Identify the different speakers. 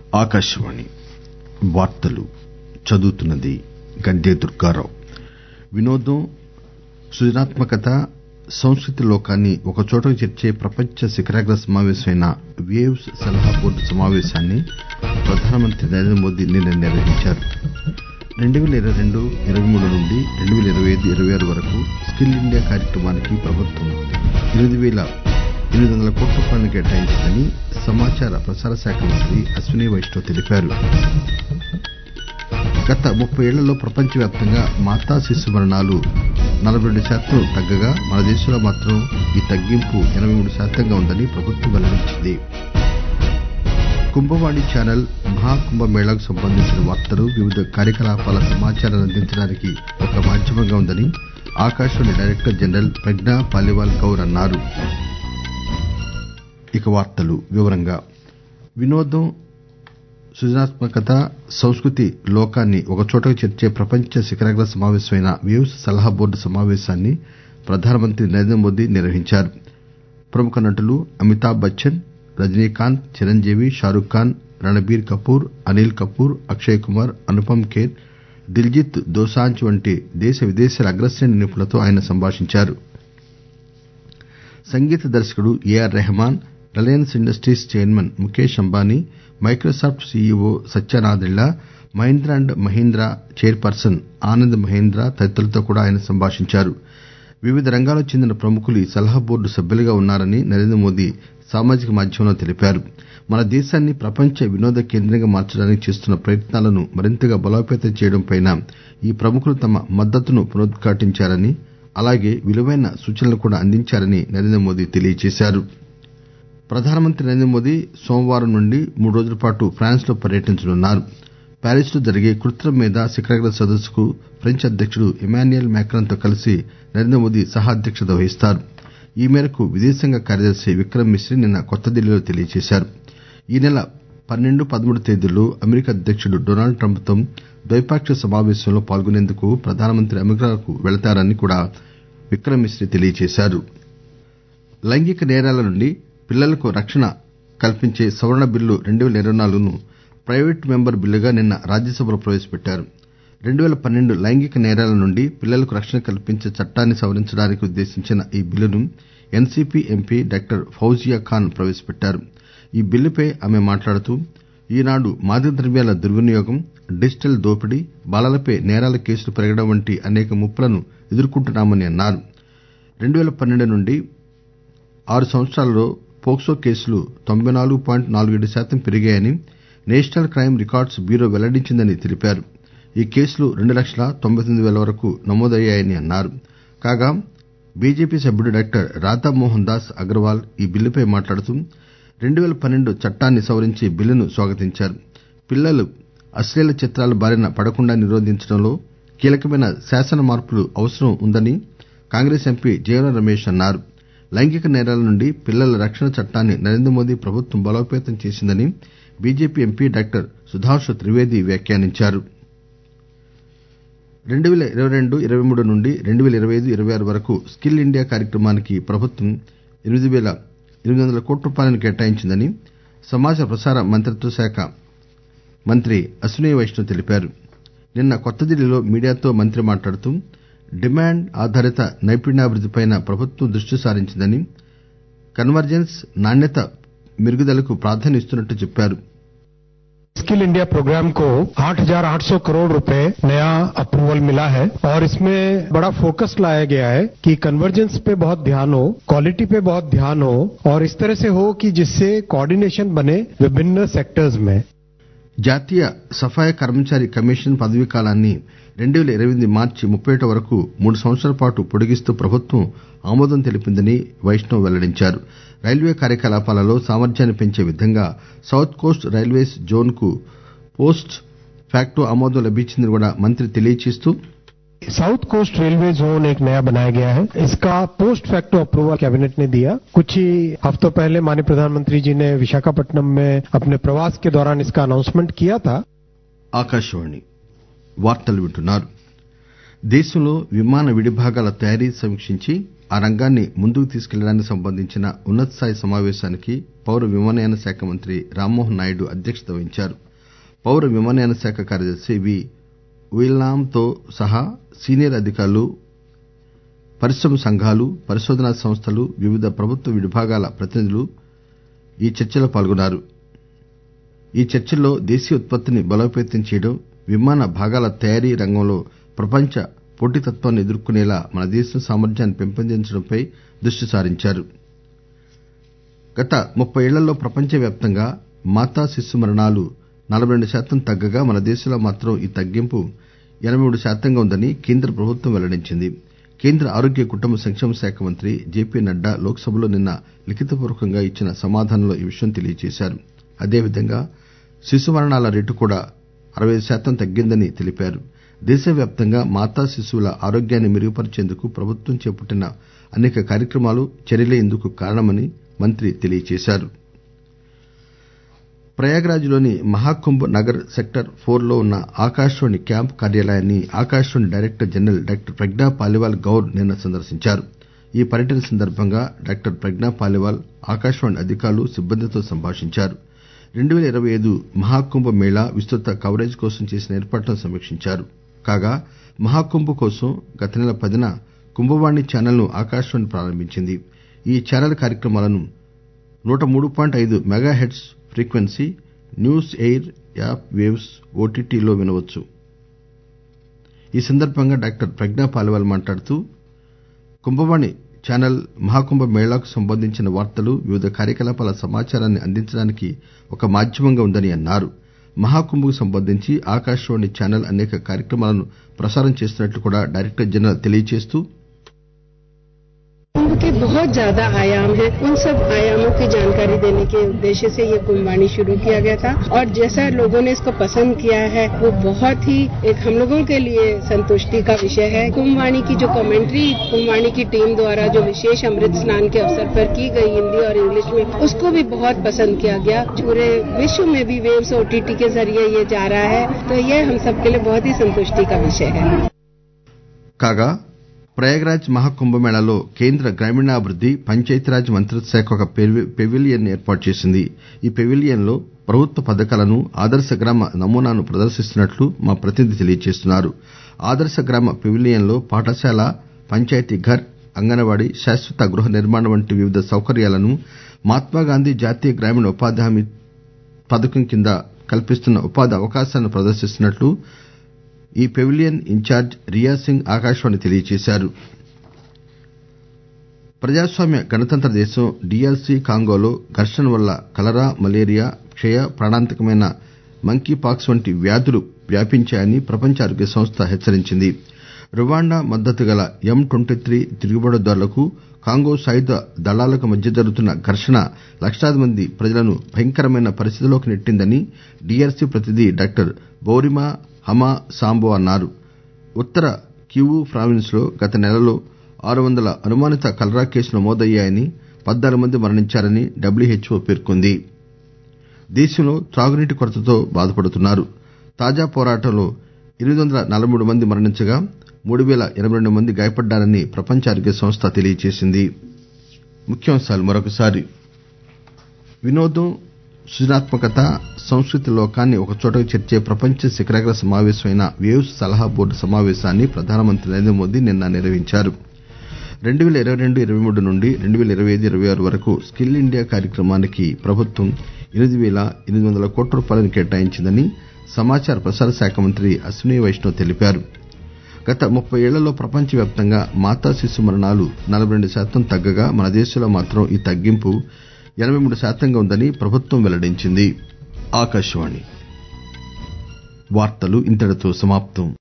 Speaker 1: ఆకాశవాణి వార్తలు చదువుతున్నది గద్దె దుర్గారావు వినోదం సృజనాత్మకత సంస్కృతి లోకాన్ని ఒకచోటకు చేర్చే ప్రపంచ శిఖరాగ్ర సమావేశమైన వేవ్స్ సలహా బోర్డు సమావేశాన్ని ప్రధానమంత్రి నరేంద్ర మోదీ నిన్న నిర్వహించారు రెండు పేల ఇరవై రెండు ఇరవై మూడు నుండి రెండు పేల ఇరవై ఐదు ఇరవై ఆరు వరకు స్కిల్ ఇండియా కార్యక్రమానికి ప్రభుత్వం ఎనిమిది పేల ఎనిమిది వందల కోట్ల రూపాయలను కేటాయించిందని సమాచార ప్రసార శాఖ మంత్రి అశ్విని వైష్ణవ్ తెలిపారు గత ముప్పై ఏళ్లలో ప్రపంచవ్యాప్తంగా మాతా శిశు మరణాలు నలబై రెండు శాతం తగ్గగా మన దేశంలో మాత్రం ఈ తగ్గింపు ఎనబై మూడు శాతంగా ఉందని ప్రభుత్వం వెల్లడించింది కుంభవాణి ఛానల్ మహాకుంభ మేళాకు సంబంధించిన వార్తలు వివిధ కార్యకలాపాల సమాచారాన్ని అందించడానికి ఒక మాధ్యమంగా ఉందని ఆకాశవాణి డైరెక్టర్ జనరల్ ప్రజ్ఞా పాలివాల్ గౌర్ అన్నారు వినోదం సృజనాత్మకత సంస్కృతి లోకాన్ని ఒకచోటకు చేర్చే ప్రపంచ శిఖరాగ్ర సమావేశమైన వేవ్స్ సలహా బోర్డు సమావేశాన్ని ప్రధానమంత్రి నరేంద్ర మోదీ నిర్వహించారు ప్రముఖ నటులు అమితాబ్ బచ్చన్ రజనీకాంత్ చిరంజీవి షారూఖ్ ఖాన్ రణబీర్ కపూర్ అనిల్ కపూర్ అక్షయ్ కుమార్ అనుపమ్ ఖేర్ దిల్జిత్ దోసాంజ్ వంటి దేశ విదేశాల అగ్రశ్రేణి నిపుణులతో ఆయన సంభాషించారు సంగీత దర్శకుడు AR Rahman Reliance Industries chairman Mukesh Ambani Microsoft CEO Satya Nadella Mahindra and Mahindra chairperson Anand Mahindra తదితరులతో కూడా ఆయన సంభాషించారు వివిధ రంగాలకు చెందిన ప్రముఖులు ఈ సలహా బోర్డు సభ్యులుగా ఉన్నారని నరేంద్ర మోదీ సామాజిక మాధ్యమంలో తెలిపారు మన దేశాన్ని ప్రపంచ వినోద కేంద్రంగా మార్చడానికి చేస్తున్న ప్రయత్నాలను మరింతగా బలోపేతం చేయడంపై ఈ ప్రముఖులు తమ మద్దతును పునరుద్ఘాటించారని అలాగే విలువైన సూచనలు కూడా అందించారని నరేంద్ర మోదీ తెలియజేశారు ప్రధానమంత్రి నరేంద్ర మోదీ సోమవారం నుండి మూడు రోజుల పాటు ఫ్రాన్స్ లో పర్యటించనున్నారు ప్యారిస్ లో జరిగే కృత్రిమ మేధ శిఖరాగ్ర సదస్సుకు ఫ్రెంచ్ అధ్యకుడు ఇమాన్యుయల్ మాక్రాన్ తో కలిసి నరేంద్ర మోదీ సహ అధ్యక్షత వహిస్తారు ఈ మేరకు విదేశాంగ కార్యదర్శి విక్రమ్ మిశ్రీ నిన్న కొత్తదిల్లీలో తెలియజేశారు ఈ నెల పన్నెండు పదమూడు తేదీల్లో అమెరికా అధ్యకుడు డొనాల్డ్ ట్రంప్ తో ద్వైపాక్షిక సమావేశంలో పాల్గొనేందుకు ప్రధానమంత్రి అమెరికాకు వెళతారని కూడా విక్రమ్ మిశ్రీ తెలియజేశారు లైంగిక నేరాల నుండి పిల్లలకు రక్షణ కల్పించే సవరణ బిల్లు రెండు పేల ఇరవై నాలుగును ప్రైవేటు మెంబర్ బిల్లుగా నిన్న రాజ్యసభలో ప్రవేశపెట్టారు రెండు పేల పన్నెండు లైంగిక నేరాల నుండి పిల్లలకు రక్షణ కల్పించే చట్టాన్ని సవరించడానికి ఉద్దేశించిన ఈ బిల్లును NCP MP doctor Fauzia Khan ప్రవేశపెట్టారు ఈ బిల్లుపై ఆమె మాట్లాడుతూ ఈనాడు మాదక ద్రవ్యాల దుర్వినియోగం డిజిటల్ దోపిడీ బాలలపై నేరాల కేసులు పెరగడం వంటి అనేక ముప్పులను ఎదుర్కొంటున్నామని అన్నారు రెండు పేల పన్నెండు నుండి ఆరు సంవత్సరాలలో పోక్సో కేసులు తొంభై నాలుగు పాయింట్ నాలుగేడు శాతం పెరిగాయని నేషనల్ క్రైమ్ రికార్డ్స్ బ్యూరో వెల్లడించిందని తెలిపారు ఈ కేసులు రెండు లక్షల తొంభై తొమ్మిది పేల వరకు నమోదయ్యాయని అన్నారు కాగా బీజేపీ సభ్యుడు డాక్టర్ రాధామోహన్ దాస్ అగర్వాల్ ఈ బిల్లుపై మాట్లాడుతూ రెండు పేల పన్నెండు చట్టాన్ని సవరించే బిల్లును స్వాగతించారు పిల్లలు అశ్లీల చిత్రాల బారిన పడకుండా నిరోధించడంలో కీలకమైన శాసన మార్పులు అవసరం ఉందని కాంగ్రెస్ ఎంపీ జయరాం రమేష్ అన్నారు లైంగిక నేరాల నుండి పిల్లల రక్షణ చట్టాన్ని నరేంద్ర మోదీ ప్రభుత్వం బలోపేతం చేసిందని BJP MP doctor Sudhanshu Trivedi వ్యాఖ్యానించారు రెండు పేల ఇరవై రెండు ఇరవై మూడు నుండి రెండు పేల ఇరవై ఐదు ఇరవై ఆరు వరకు స్కిల్ ఇండియా కార్యక్రమానికి ప్రభుత్వం ఎనిమిది పేల ఎనిమిది వందల కోట్ల రూపాయలను కేటాయించిందని సమాచార ప్రసార మంత్రిత్వ శాఖ మంత్రి అశ్విని వైష్ణవ్ తెలిపారు నిన్న కొత్తదిల్లీలో మీడియాతో మంత్రి మాట్లాడుతూ డిమాండ్ ఆధారిత నైపుణ్యాభివృద్దిపై ప్రభుత్వం దృష్టి సారించిందని కన్వర్జెన్స్ నాణ్యత మెరుగుదలకు ప్రాధాన్యం ఇస్తున్నట్లు చెప్పారు
Speaker 2: स्किल इंडिया प्रोग्राम को 8,800 करोड़ रुपए नया अप्रूवल मिला है और इसमें बड़ा फोकस लाया गया है कि कन्वर्जेंस पे बहुत ध्यान हो क्वालिटी पे बहुत ध्यान हो और इस तरह से हो कि जिससे कोऑर्डिनेशन बने विभिन्न सेक्टर्स में
Speaker 1: జాతీయ సఫాయి కర్మచారి కమిషన్ పదవీ కాలాన్ని రెండు పేల ఇరవై ఎనిమిది మార్చి ముప్పై ఒకటి వరకు మూడు సంవత్సరాల పాటు పొడిగిస్తూ ప్రభుత్వం ఆమోదం తెలిపిందని వైష్ణవ్ వెల్లడించారు రైల్వే కార్యకలాపాలలో సామర్థ్యాన్ని పెంచే విధంగా సౌత్ కోస్ట్ రైల్వేస్ జోన్ కు పోస్ట్ ఫ్యాక్టో ఆమోదం లభించిందని కూడా మంత్రి తెలియజేస్తూ
Speaker 2: साउथ कोस्ट रेलवे जोन एक नया बनाया गया है इसका पोस्ट फैक्टो अप्रूवल कैबिनेट ने दिया कुछ ही हफ्तों पहले माननीय प्रधानमंत्री जी ने विशाखापट्टनम में अपने प्रवास के दौरान इसका अनाउंसमेंट किया था
Speaker 1: ఆకాశవాణి వార్తలు వింటున్నారు దేశంలో విమాన విడిభాగాల తయారీ సమీక్షించి ఆ రంగాన్ని ముందుకు తీసుకెళ్లడానికి సంబంధించిన ఉన్నత స్థాయి సమావేశానికి పౌర విమానయాన శాఖ మంత్రి రామ్మోహన్ నాయుడు అధ్యక్షత వహించారు పౌర విమానయాన శాఖ కార్యదర్శి వి ఉయిల్నామ్ తో సహా సీనియర్ అధికారులు పరిశ్రమ సంఘాలు పరిశోధనా సంస్థలు వివిధ ప్రభుత్వ విభాగాల ప్రతినిధులు ఈ చర్చలో పాల్గొన్నారు ఈ చర్చల్లో దేశీయ ఉత్పత్తిని బలోపేతం చేయడం విమాన భాగాల తయారీ రంగంలో ప్రపంచ పోటీతత్వాన్ని ఎదుర్కొనేలా మన దేశం సామర్థ్యాన్ని పెంపొందించడంపై దృష్టి సారించారు గత ముప్పై ఏళ్లలో ప్రపంచవ్యాప్తంగా మాతా శిశు మరణాలు నలబై రెండు శాతం తగ్గగా మన దేశంలో మాత్రం ఈ తగ్గింపు ఎనబై మూడు శాతంగా ఉందని కేంద్ర ప్రభుత్వం వెల్లడించింది కేంద్ర ఆరోగ్య కుటుంబ సంక్షేమ శాఖ మంత్రి జెపి నడ్డా లోక్ సభలో నిన్న లిఖితపూర్వకంగా ఇచ్చిన సమాధానంలో ఈ విషయం తెలియజేశారు అదేవిధంగా శిశు మరణాల రేటు కూడా అరవై ఐదు శాతం తగ్గిందని తెలిపారు దేశవ్యాప్తంగా మాతా శిశువుల ఆరోగ్యాన్ని మెరుగుపరిచేందుకు ప్రభుత్వం చేపట్టిన అనేక కార్యక్రమాలు చర్యలే ఇందుకు కారణమని మంత్రి తెలియజేశారు ప్రయాగ్రాజ్ లోని మహాకుంభ్ నగర్ సెక్టర్ ఫోర్ లో ఉన్న ఆకాశవాణి క్యాంప్ కార్యాలయాన్ని Akashvani director general doctor Pragya Paliwal Gaur నిన్న సందర్శించారు ఈ పర్యటన సందర్భంగా డాక్టర్ ప్రజ్ఞా పాలివాల్ ఆకాశవాణి అధికారులు సిబ్బందితో సంభాషించారు రెండు పేల ఇరవై ఐదు మహాకుంభ్ మేళా విస్తృత కవరేజ్ కోసం చేసిన ఏర్పాట్లను సమీక్షించారు కాగా మహాకుంభ్ కోసం గత నెల పదిన కుంభవాణి ఛానల్ ను ఆకాశవాణి ప్రారంభించింది ఈ ఛానల్ కార్యక్రమాలను నూట మూడు పాయింట్ ఐదు mega hertz frequency News Air app Waves ఓటీటీలో వినవచ్చు ఈ సందర్భంగా డాక్టర్ ప్రజ్ఞా పాలివాల్ మాట్లాడుతూ కుంభవాణి ఛానల్ మహాకుంభ మేళాకు సంబంధించిన వార్తలు వివిధ కార్యకలాపాల సమాచారాన్ని అందించడానికి ఒక మాధ్యమంగా ఉందని అన్నారు మహాకుంభ్ కు సంబంధించి ఆకాశవాణి ఛానల్ అనేక కార్యక్రమాలను ప్రసారం చేస్తున్నట్లు కూడా డైరెక్టర్ జనరల్ తెలియజేస్తూ
Speaker 3: कुंभ के बहुत ज्यादा आयाम हैं उन सब आयामों की जानकारी देने के उद्देश्य से ये कुंभवाणी शुरू किया गया था और जैसा लोगों ने इसको पसंद किया है वो बहुत ही एक हम लोगों के लिए संतुष्टि का विषय है कुंभवाणी की जो कमेंट्री कुंभवाणी की टीम द्वारा जो विशेष अमृत स्नान के अवसर पर की गई हिंदी और इंग्लिश में उसको भी बहुत पसंद किया गया पूरे विश्व में भी वेव्स ओटीटी के जरिए ये जा रहा है तो ये हम सबके लिए बहुत ही संतुष्टि का विषय है
Speaker 1: కాగా ప్రయాగ్రాజ్ మహాకుంభమేళాలో కేంద్ర గ్రామీణాభివృద్ది పంచాయతీరాజ్ మంత్రిత్వ శాఖ ఒక పెవిలియన్ ఏర్పాటు చేసింది ఈ పెవిలియన్ లో ప్రభుత్వ పథకాలను ఆదర్శ గ్రామ నమూనాను ప్రదర్శిస్తున్నట్లు మా ప్రతినిధి తెలియజేస్తున్నారు ఆదర్శ గ్రామ పెవిలియన్ లో పాఠశాల పంచాయతీ ఘర్ అంగన్వాడీ శాశ్వత గృహ నిర్మాణం వంటి వివిధ సౌకర్యాలను మహాత్మాగాంధీ జాతీయ గ్రామీణ ఉపాధి హామీ పథకం కింద కల్పిస్తున్న ఉపాధి అవకాశాలను ప్రదర్శిస్తున్నట్లు ఈ పెవిలియన్ ఇన్ఛార్జ్ రియా సింగ్ ఆకాశవాణి తెలియజేశారు ప్రజాస్వామ్య గణతంత్ర దేశం డీఆర్సీ కాంగోలో ఘర్షణ వల్ల కలరా మలేరియా క్షయ ప్రాణాంతకమైన మంకీ పాక్స్ వంటి వ్యాధులు వ్యాపించాయని ప్రపంచ ఆరోగ్య సంస్థ హెచ్చరించింది రువాండా మద్దతు గల ఎం ట్వంటీ త్రీ తిరుగుబాటుదారులకు కాంగో సాయుధ దళాలకు మధ్య జరుగుతున్న ఘర్షణ లక్షలాది మంది ప్రజలను భయంకరమైన పరిస్థితిలోకి నెట్టిందని డీఆర్సీ ప్రతినిధి డాక్టర్ బౌరిమా హమా సాంబో అన్నారు ఉత్తర కివు ప్రావిన్స్ లో గత నెలలో ఆరు వందల అనుమానిత కలరా కేసులు నమోదయ్యాయని పద్నాలుగు మంది మరణించారని డబ్ల్యూహెచ్ఓ పేర్కొంది దేశంలో త్రాగునీటి కొరతతో బాధపడుతున్నారు తాజా పోరాటంలో ఎనిమిది వందల నలభై మూడు మంది మరణించగా మూడు పేల ఎనబై రెండు మంది గాయపడ్డారని ప్రపంచ ఆరోగ్య సంస్థ తెలియజేసింది ముఖ్యాంశాలు మరొకసారి వినోదం సృజనాత్మకత సంస్కృతి లోకాన్ని ఒకచోటకు చేర్చే ప్రపంచ శిఖరాగ్ర సమావేశమైన వేవ్స్ సలహా బోర్డు సమావేశాన్ని ప్రధానమంత్రి నరేంద్ర మోదీ నిన్న నిర్వహించారు రెండు పేల ఇరవై రెండు ఇరవై మూడు నుండి రెండు పేల ఇరవై ఐదు ఇరవై ఆరు వరకు స్కిల్ ఇండియా కార్యక్రమానికి ప్రభుత్వం ఎనిమిది పేల ఎనిమిది వందల కోట్ల రూపాయలను కేటాయించిందని సమాచార ప్రసార శాఖ మంత్రి అశ్విని వైష్ణవ్ తెలిపారు గత ముప్పై ఏళ్లలో ప్రపంచవ్యాప్తంగా మాతా శిశు మరణాలు నలబై రెండు శాతం తగ్గగా మన దేశంలో మాత్రం ఈ తగ్గింపు ఎనబై మూడు శాతంగా ఉందని ప్రభుత్వం వెల్లడించింది ఆకాశవాణి వార్తలు ఇంతటితో సమాప్తం